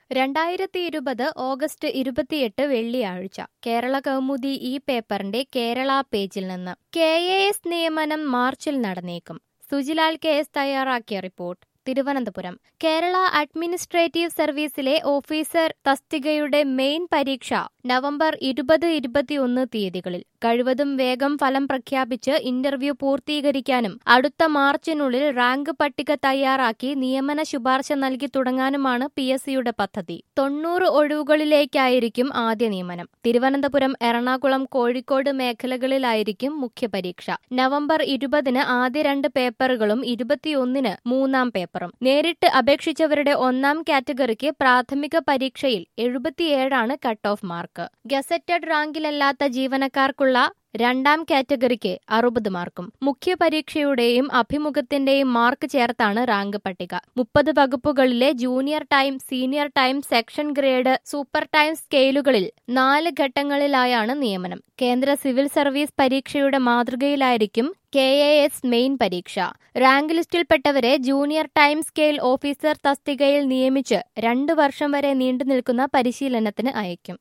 രണ്ടായിരത്തി ഇരുപത് ഓഗസ്റ്റ് ഇരുപത്തിയെട്ട് വെള്ളിയാഴ്ച കേരള കൗമുദി ഈ പേപ്പറിന്റെ കേരള പേജിൽ നിന്ന് കെ എ എസ് നിയമനം മാർച്ചിൽ നടന്നേക്കും സുജിലാൽ കെ എസ് തയ്യാറാക്കിയ റിപ്പോർട്ട് തിരുവനന്തപുരം കേരള അഡ്മിനിസ്ട്രേറ്റീവ് സർവീസിലെ ഓഫീസർ തസ്തികയുടെ മെയിൻ പരീക്ഷ നവംബർ ഇരുപത് ഇരുപത്തിയൊന്ന് തീയതികളിൽ കഴിവതും വേഗം ഫലം പ്രഖ്യാപിച്ച് ഇന്റർവ്യൂ പൂർത്തീകരിക്കാനും അടുത്ത മാർച്ചിനുള്ളിൽ റാങ്ക് പട്ടിക തയ്യാറാക്കി നിയമന ശുപാർശ നൽകി തുടങ്ങാനുമാണ് പി എസ് സിയുടെ പദ്ധതി തൊണ്ണൂറ് ഒഴിവുകളിലേക്കായിരിക്കും ആദ്യ നിയമനം തിരുവനന്തപുരം എറണാകുളം കോഴിക്കോട് മേഖലകളിലായിരിക്കും മുഖ്യപരീക്ഷ നവംബർ ഇരുപതിന് ആദ്യ രണ്ട് പേപ്പറുകളും ഇരുപത്തിയൊന്നിന് മൂന്നാം പേപ്പറും നേരിട്ട് അപേക്ഷിച്ചവരുടെ ഒന്നാം കാറ്റഗറിക്ക് പ്രാഥമിക പരീക്ഷയിൽ എഴുപത്തിയേഴാണ് കട്ട് ഓഫ് മാർക്ക് ഗസറ്റഡ് റാങ്കിലല്ലാത്ത ജീവനക്കാർക്കുള്ള രണ്ടാം കാറ്റഗറിക്ക് അറുപത് മാർക്കും മുഖ്യപരീക്ഷയുടെയും അഭിമുഖത്തിന്റെയും മാർക്ക് ചേർത്താണ് റാങ്ക് പട്ടിക മുപ്പത് വകുപ്പുകളിലെ junior time senior time section grade super time സ്കെയിലുകളിൽ നാല് ഘട്ടങ്ങളിലായാണ് നിയമനം കേന്ദ്ര സിവിൽ സർവീസ് പരീക്ഷയുടെ മാതൃകയിലായിരിക്കും കെ എ എസ് മെയിൻ പരീക്ഷ റാങ്ക് ലിസ്റ്റിൽപ്പെട്ടവരെ ജൂനിയർ ടൈം സ്കെയിൽ ഓഫീസർ തസ്തികയിൽ നിയമിച്ച് രണ്ടു വർഷം വരെ നീണ്ടുനിൽക്കുന്ന പരിശീലനത്തിന് അയക്കും